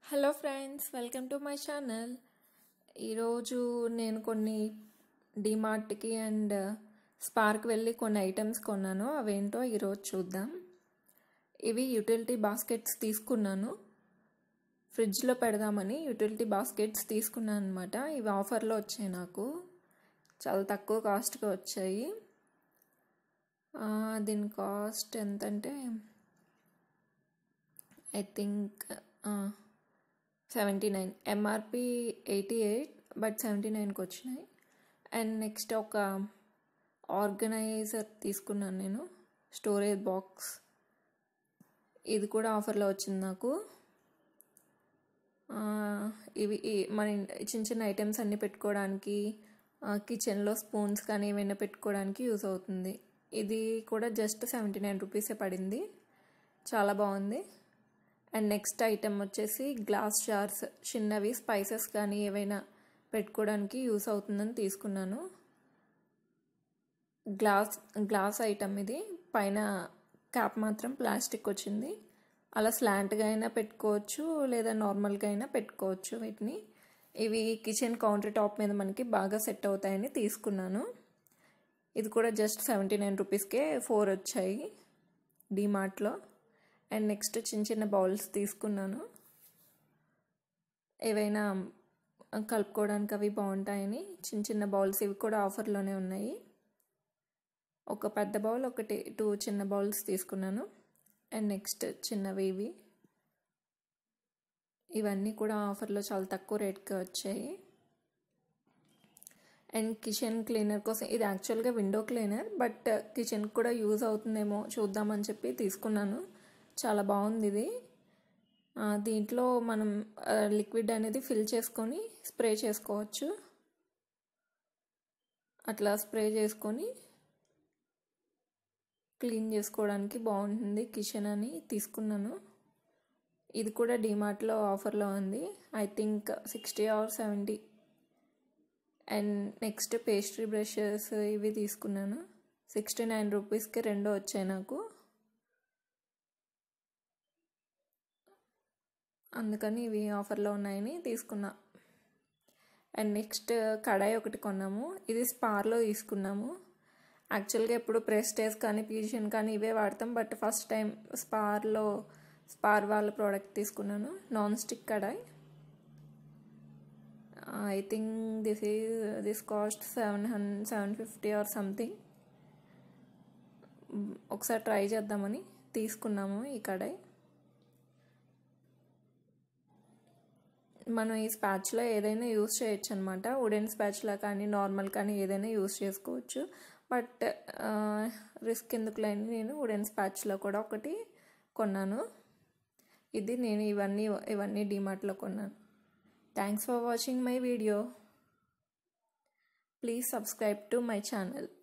hello friends welcome to my channel ఈరోజు నేను కొన్ని డిమార్ట్కి అండ్ స్పార్క్ వెళ్ళి కొన్ని ఐటమ్స్ కొన్నాను అవేంటో ఈరోజు చూద్దాం ఇవి యూటిలిటీ బాస్కెట్స్ తీసుకున్నాను ఫ్రిడ్జ్లో పెడదామని యూటిలిటీ బాస్కెట్స్ తీసుకున్నాను అనమాట ఇవి ఆఫర్లో వచ్చాయి నాకు చాలా తక్కువ కాస్ట్గా వచ్చాయి దీని కాస్ట్ ఎంతంటే I think seventy nine MRP eighty eight but seventy నైన్కి వచ్చినాయి అండ్ నెక్స్ట్ ఒక ఆర్గనైజర్ తీసుకున్నాను నేను స్టోరేజ్ బాక్స్ ఇది కూడా ఆఫర్లో వచ్చింది నాకు ఇవి మన చిన్న చిన్న ఐటమ్స్ అన్నీ పెట్టుకోవడానికి కిచెన్లో స్పూన్స్ కానీ ఏమైనా పెట్టుకోవడానికి యూస్ అవుతుంది ఇది కూడా జస్ట్ సెవెంటీ నైన్ రూపీసే పడింది చాలా బాగుంది అండ్ నెక్స్ట్ ఐటమ్ వచ్చేసి గ్లాస్ జార్స్ చిన్నవి స్పైసెస్ కానీ ఏవైనా పెట్టుకోవడానికి యూస్ అవుతుందని తీసుకున్నాను గ్లాస్ గ్లాస్ ఐటమ్ ఇది పైన క్యాప్ మాత్రం ప్లాస్టిక్ వచ్చింది అలా స్లాంట్గా అయినా పెట్టుకోవచ్చు లేదా నార్మల్గా అయినా పెట్టుకోవచ్చు వీటిని ఇవి కిచెన్ కౌంటర్ టాప్ మీద మనకి బాగా సెట్ అవుతాయని తీసుకున్నాను ఇది కూడా జస్ట్ సెవెంటీ నైన్ రూపీస్కే ఫోర్ వచ్చాయి డిమార్ట్లో అండ్ నెక్స్ట్ చిన్న చిన్న బౌల్స్ తీసుకున్నాను ఏవైనా కలుపుకోవడానికి అవి బాగుంటాయని చిన్న చిన్న బౌల్స్ ఇవి కూడా ఆఫర్లోనే ఉన్నాయి ఒక పెద్ద బౌల్ ఒకటి టూ చిన్న బౌల్స్ తీసుకున్నాను అండ్ నెక్స్ట్ చిన్నవి ఇవి ఇవన్నీ కూడా ఆఫర్లో చాలా తక్కువ రేట్కి వచ్చాయి అండ్ కిచెన్ క్లీనర్ కోసం ఇది యాక్చువల్గా విండో క్లీనర్ బట్ కిచెన్కి కూడా యూజ్ అవుతుందేమో చూద్దామని చెప్పి తీసుకున్నాను చాలా బాగుంది ఇది దీంట్లో మనం లిక్విడ్ అనేది ఫిల్ చేసుకొని స్ప్రే చేసుకోవచ్చు అట్లా స్ప్రే చేసుకొని క్లీన్ చేసుకోవడానికి బాగుంటుంది కిచెన్ అని తీసుకున్నాను ఇది కూడా డిమార్ట్లో ఆఫర్లో ఉంది I think sixty or seventy and next pastry brushes ఇవి తీసుకున్నాను సిక్స్టీ నైన్ రూపీస్కి రెండో వచ్చాయి నాకు అందుకని ఇవి ఆఫర్లో ఉన్నాయని తీసుకున్నా అండ్ నెక్స్ట్ కడాయి ఒకటి కొన్నాము ఇది స్పార్లో తీసుకున్నాము యాక్చువల్గా ఎప్పుడు ప్రెస్టేజ్ కానీ పీజియన్ కానీ ఇవే వాడతాం బట్ ఫస్ట్ టైం స్పార్లో స్పార్ వాళ్ళ ప్రోడక్ట్ తీసుకున్నాను non stick kadai I think this is this cost seven hundred seven fifty or something ఒకసారి ట్రై చేద్దామని తీసుకున్నాము ఈ కడాయి మనం ఈ స్పాచ్లో ఏదైనా యూస్ చేయొచ్చు అనమాట వుడెన్ స్పాచ్లా కానీ నార్మల్ కానీ ఏదైనా యూస్ చేసుకోవచ్చు బట్ రిస్క్ ఎందుకు లేని నేను వుడెన్ స్పాచ్లో కూడా ఒకటి కొన్నాను ఇది నేను ఇవన్నీ ఇవన్నీ డిమార్ట్లో కొన్నాను thanks for watching my video please subscribe to my channel